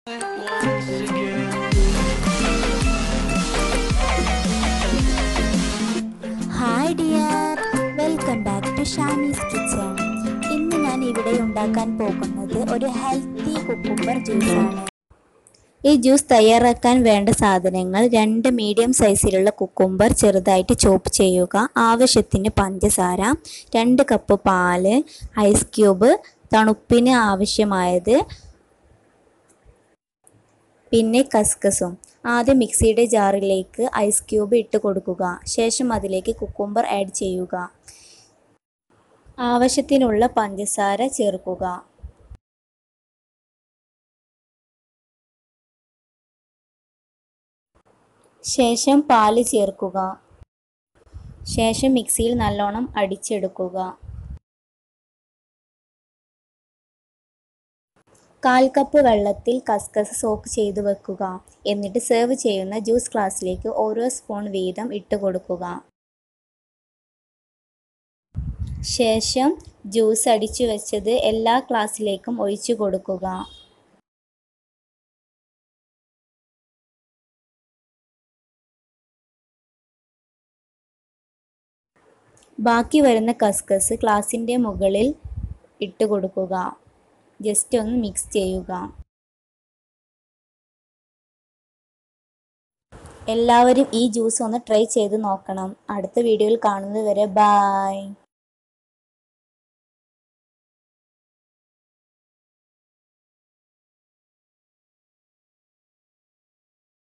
hi dear welcome back to Shami's kitchen ഇന്ന് ഞാൻ ഇവിടെ ഉണ്ടാക്കാൻ പോകുന്നത് ഒരു ഹെൽത്തി കുക്കുംബർ ജ്യൂസാണ് ഈ ജ്യൂസ് തയ്യാറാക്കാൻ വേണ്ട സാധനങ്ങൾ രണ്ട് മീഡിയം സൈസിലുള്ള കുക്കുംബർ ചെറുതായിട്ട് ചോപ്പ് ചെയ്യുക ആവശ്യത്തിന് പഞ്ചസാര രണ്ട് കപ്പ് പാല് ഐസ് ക്യൂബ് തണുപ്പിന് ആവശ്യമായത് പിന്നെ കസ്കസും ആദ്യം മിക്സിയുടെ ജാറിലേക്ക് ഐസ് ക്യൂബ് ഇട്ട് കൊടുക്കുക ശേഷം അതിലേക്ക് കുക്കുംബർ ആഡ് ചെയ്യുക ആവശ്യത്തിനുള്ള പഞ്ചസാര ചേർക്കുക ശേഷം പാല് ചേർക്കുക ശേഷം മിക്സിയിൽ നല്ലോണം അടിച്ചെടുക്കുക കാൽ കപ്പ് വെള്ളത്തിൽ കസ്കസ് സോക്ക് ചെയ്ത് വെക്കുക എന്നിട്ട് സെർവ് ചെയ്യുന്ന ജ്യൂസ് ഗ്ലാസ്സിലേക്ക് ഓരോ സ്പൂൺ വീതം ഇട്ട് കൊടുക്കുക ശേഷം ജ്യൂസ് അടിച്ചു വെച്ചത് എല്ലാ ഗ്ലാസ്സിലേക്കും ഒഴിച്ചു കൊടുക്കുക ബാക്കി വരുന്ന കസ്കസ് ഗ്ലാസിൻ്റെ മുകളിൽ ഇട്ട് കൊടുക്കുക ജസ്റ്റ് ഒന്ന് മിക്സ് ചെയ്യുക എല്ലാവരും ഈ ജ്യൂസ് ഒന്ന് ട്രൈ ചെയ്ത് നോക്കണം അടുത്ത വീഡിയോയിൽ കാണുന്നത് വരെ ബായ്